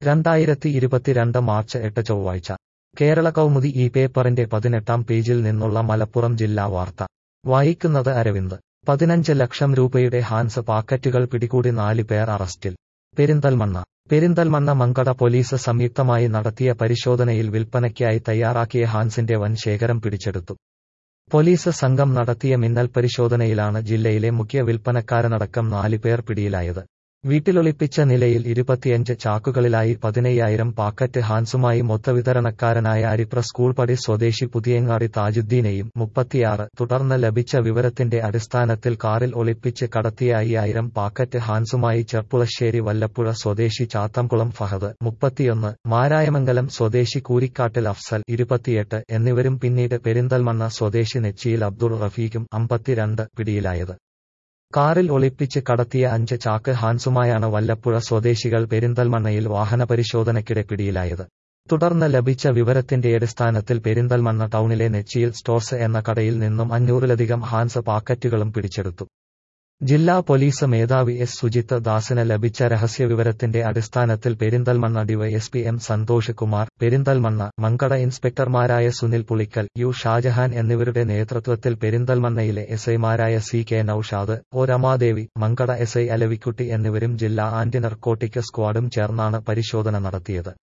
രണ്ടായിരത്തി ഇരുപത്തിരണ്ട് മാർച്ച് എട്ട് ചൊവ്വാഴ്ച കേരള കൗമുദി ഈ പേപ്പറിന്റെ പതിനെട്ടാം പേജിൽ നിന്നുള്ള മലപ്പുറം ജില്ലാ വാർത്ത വായിക്കുന്നത് അരവിന്ദ് പതിനഞ്ച് ലക്ഷം രൂപയുടെ ഹാൻസ് പാക്കറ്റുകൾ പിടികൂടി നാല് പേർ അറസ്റ്റിൽ പെരിന്തൽമണ്ണ പെരിന്തൽമണ്ണ മങ്കട പോലീസ് സംയുക്തമായി നടത്തിയ പരിശോധനയിൽ വിൽപ്പനയ്ക്കായി തയ്യാറാക്കിയ ഹാൻസിന്റെ വൻ ശേഖരം പിടിച്ചെടുത്തു പോലീസ് സംഘം നടത്തിയ മിന്നൽ പരിശോധനയിലാണ് ജില്ലയിലെ മുഖ്യ വിൽപ്പനക്കാരനടക്കം നാല് പേർ പിടിയിലായത് വീട്ടിലൊളിപ്പിച്ച നിലയിൽ ഇരുപത്തിയഞ്ച് ചാക്കുകളിലായി പതിനയ്യായിരം പാക്കറ്റ് ഹാൻസുമായി മൊത്തവിതരണക്കാരനായ അരിപ്ര സ്കൂൾ പടി സ്വദേശി പുതിയങ്ങാടി താജുദ്ദീനെയും മുപ്പത്തിയാറ് തുടർന്ന് ലഭിച്ച വിവരത്തിന്റെ അടിസ്ഥാനത്തിൽ കാറിൽ ഒളിപ്പിച്ച് കടത്തിയ അയ്യായിരം പാക്കറ്റ് ഹാൻസുമായി ചെർപ്പുളശ്ശേരി വല്ലപ്പുഴ സ്വദേശി ചാത്തംകുളം ഫഹദ് മുപ്പത്തിയൊന്ന് മാരായമംഗലം സ്വദേശി കൂരിക്കാട്ടിൽ അഫ്സൽ ഇരുപത്തിയെട്ട് എന്നിവരും പിന്നീട് പെരിന്തൽമണ്ണ സ്വദേശി നെച്ചിയിൽ അബ്ദുൾ റഫീഖും അമ്പത്തിരണ്ട് പിടിയിലായത് കാറിൽ ഒളിപ്പിച്ച് കടത്തിയ അഞ്ച് ചാക്ക് ഹാൻസുമായാണ് വല്ലപ്പുഴ സ്വദേശികൾ പെരിന്തൽമണ്ണയിൽ വാഹനപരിശോധനയ്ക്കിടെ പിടിയിലായത് തുടർന്ന് ലഭിച്ച വിവരത്തിന്റെ അടിസ്ഥാനത്തിൽ പെരിന്തൽമണ്ണ ടൗണിലെ നെച്ചിയിൽ സ്റ്റോർസ് എന്ന കടയിൽ നിന്നും അഞ്ഞൂറിലധികം ഹാൻസ് പാക്കറ്റുകളും പിടിച്ചെടുത്തു ജില്ലാ പോലീസ് മേധാവി എസ് സുജിത്ത് ദാസിന് ലഭിച്ച രഹസ്യവിവരത്തിന്റെ അടിസ്ഥാനത്തിൽ പെരിന്തൽമണ്ണ ഡിവൈഎസ്പി എം സന്തോഷ് കുമാർ പെരിന്തൽമണ്ണ മങ്കട ഇൻസ്പെക്ടർമാരായ സുനിൽ പുളിക്കൽ യു ഷാജഹാൻ എന്നിവരുടെ നേതൃത്വത്തിൽ പെരിന്തൽമണ്ണയിലെ എസ് ഐമാരായ C K Noushad O Ramadevi Mankada S I Alavikutty എന്നിവരും ജില്ലാ ആന്റി നർക്കോട്ടിക് സ്ക്വാഡും ചേർന്നാണ് പരിശോധന നടത്തിയത്